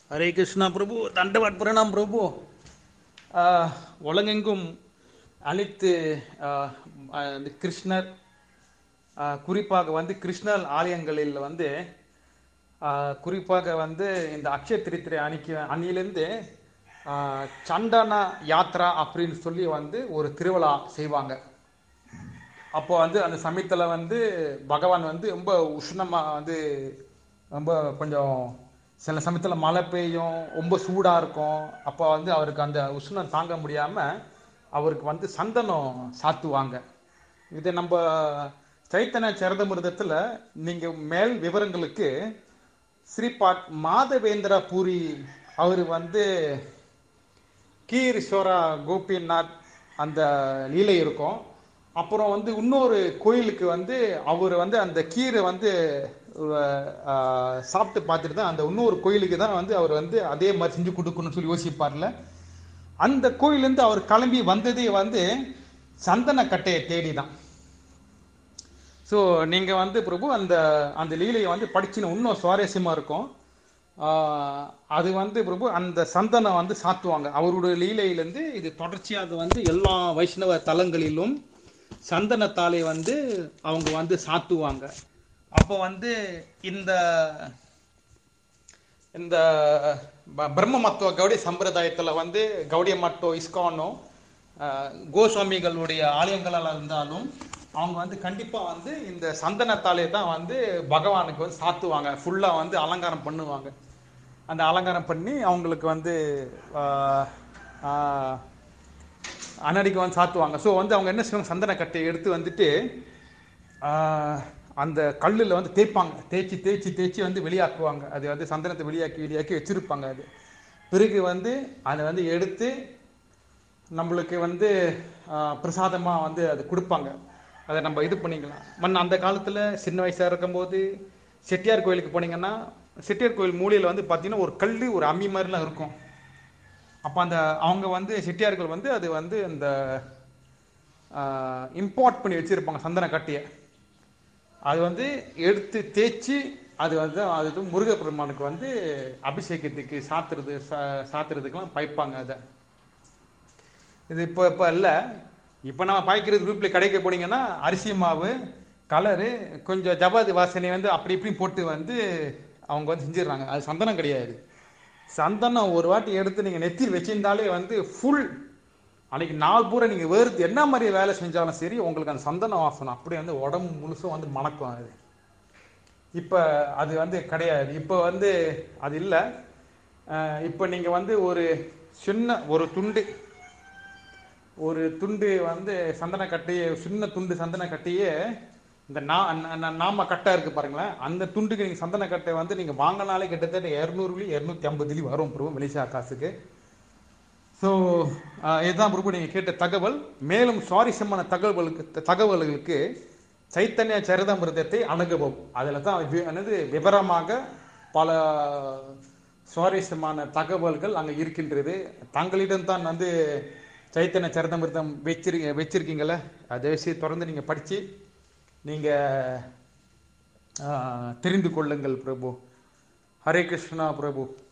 ஹரே கிருஷ்ணா பிரபு தண்டவாட் பிரணாம் பிரபு ஆஹ், உலகெங்கும் அனைத்து ஆஹ், ஆஹ், இந்த கிருஷ்ணர் ஆஹ், குறிப்பாக வந்து கிருஷ்ணர் ஆலயங்களில் வந்து ஆஹ், குறிப்பாக வந்து இந்த அக்ஷய திருத்திரை அணிக்கு அணியிலேருந்து ஆஹ், சண்டன யாத்ரா அப்படின்னு சொல்லி வந்து ஒரு திருவிழா செய்வாங்க அப்போ வந்து அந்த சமயத்தில் வந்து பகவான் வந்து ரொம்ப உஷ்ணமாக வந்து ரொம்ப கொஞ்சம் சில சமயத்தில் மழை பெய்யும் ரொம்ப சூடாக இருக்கும் அப்போ வந்து அவருக்கு அந்த உஷ்ணம் தாங்க முடியாமல் அவருக்கு வந்து சந்தனம் சாத்துவாங்க இது நம்ம சைத்தன்ய சரிதமிருதத்தில் நீங்கள் மேல் விவரங்களுக்கு ஸ்ரீபாட் மாதவேந்திர பூரி அவர் வந்து கீரீஸ்வரா கோபிநாத் அந்த லீலை இருக்கும் அப்புறம் வந்து இன்னொரு கோயிலுக்கு வந்து அவர் வந்து அந்த கீரை வந்து அஹ், சாப்பிட்டு பார்த்துட்டு தான் அந்த இன்னொரு கோயிலுக்கு தான் வந்து அவர் வந்து அதே மாதிரி செஞ்சு கொடுக்கணும்னு சொல்லி யோசிப்பார்ல அந்த கோயிலேருந்து அவர் கிளம்பி வந்ததே வந்து சந்தன கட்டையை தேடி தான் ஸோ நீங்கள் வந்து பிரபு அந்த அந்த லீலையை வந்து படிச்சுன்னு இன்னும் சுவாரஸ்யமாக இருக்கும் ஆஹ் அது வந்து பிரபு அந்த சந்தனம் வந்து சாத்துவாங்க அவருடைய லீலையிலேருந்து இது தொடர்ச்சியாக அது வந்து எல்லா வைஷ்ணவ தலங்களிலும் சந்தனத்தாலே வந்து அவங்க வந்து சாத்துவாங்க அப்போ வந்து இந்த இந்த ப- பிரம்ம மத்துவ கௌடி சம்பிரதாயத்தில் வந்து கௌடிய மட்டோ இஸ்கானோ ஆஹ், கோஸ்வாமிகளுடைய ஆலயங்களாக இருந்தாலும் அவங்க வந்து கண்டிப்பாக வந்து இந்த சந்தனத்தாலே தான் வந்து பகவானுக்கு வந்து சாத்துவாங்க ஃபுல்லாக வந்து அலங்காரம் பண்ணுவாங்க அந்த அலங்காரம் பண்ணி அவங்களுக்கு வந்து ஆஹ், ஆஹ், அன்னடிக்கு வந்து சாத்துவாங்க ஸோ வந்து அவங்க என்ன செய்வாங்க சந்தன கட்டையை எடுத்து வந்துட்டு ஆஹ், அந்த கல்லில் வந்து தேய்ப்பாங்க தேய்ச்சி தேய்ச்சி தேய்ச்சி வந்து வெளியாக்குவாங்க அது வந்து சந்தனத்தை வெளியாக்கி வெளியாக்கி வச்சிருப்பாங்க அது பிறகு வந்து அதை வந்து எடுத்து நம்மளுக்கு வந்து பிரசாதமாக வந்து அது கொடுப்பாங்க அதை நம்ம இது பண்ணிக்கலாம் மண் அந்த காலத்தில் சின்ன வயசாக இருக்கும்போது செட்டியார் கோயிலுக்கு போனீங்கன்னா செட்டியார் கோயில் மூலையில் வந்து பார்த்தீங்கன்னா ஒரு கல் ஒரு அம்மி மாதிரிலாம் இருக்கும் அப்போ அந்த அவங்க வந்து செட்டியார்கள் வந்து அது வந்து அந்த இம்போர்ட் பண்ணி வச்சுருப்பாங்க சந்தன கட்டியை அது வந்து எடுத்து தேய்ச்சி அது வந்து அது வந்து முருகப்பெருமானுக்கு வந்து அபிஷேகத்துக்கு சாத்துறது சா- சாத்துறதுக்கெல்லாம் பைப்பாங்க அதை இது இப்போ இப்போ இல்லை இப்போ நம்ம பாய்க்கிறது குரூப்பில் கடைக்கு போனீங்கன்னா அரிசி மாவு கலரு கொஞ்சம் ஜபாதி வாசனை வந்து அப்படி இப்படி போட்டு வந்து அவங்க வந்து செஞ்சிடுறாங்க அது சந்தனம் கிடையாது சந்தனம் ஒரு வாட்டி எடுத்து நீங்கள் நெத்தியில் வச்சிருந்தாலே வந்து ஃபுல் அன்னைக்கு நாள் பூரா நீங்கள் வேறு என்ன மாதிரி வேலை செஞ்சாலும் சரி உங்களுக்கு அந்த சந்தன வாசனை அப்படியே வந்து உடம்பு முழுசும் வந்து மணக்கும் அது இப்போ அது வந்து கிடையாது இப்போ வந்து அது இல்லை இப்போ நீங்கள் வந்து ஒரு சின்ன ஒரு துண்டு ஒரு துண்டு வந்து சந்தன கட்டையே சின்ன துண்டு சந்தன கட்டையே இந்த நா நா- நா- நாம கட்டை இருக்கு பாருங்களேன் அந்த துண்டுக்கு நீங்கள் சந்தன கட்டை வந்து நீங்கள் வாங்கினாலே கிட்டத்தட்ட இரநூறுலி இரநூத்தி ஐம்பதுலி வரும் ப்ரோ மலேசியா காசுக்கு ஸோ இதுதான் பிரபு நீங்கள் கேட்ட தகவல் மேலும் சுவாரஸ்யமான தகவல்களுக்கு தகவல்களுக்கு சைத்தன்ய சரிதமிருதத்தை அணுகவும் அதில் தான் வி- என்னது விவரமாக பல சுவாரஸ்யமான தகவல்கள் அங்கே இருக்கின்றது தங்களிடம் தான் வந்து சைத்தன்ய சரிதமிருதம் வச்சிரு வச்சிருக்கீங்களே அதை விஷயம் தொடர்ந்து நீங்கள் படித்து நீங்கள் தெரிந்து கொள்ளுங்கள் பிரபு ஹரே கிருஷ்ணா பிரபு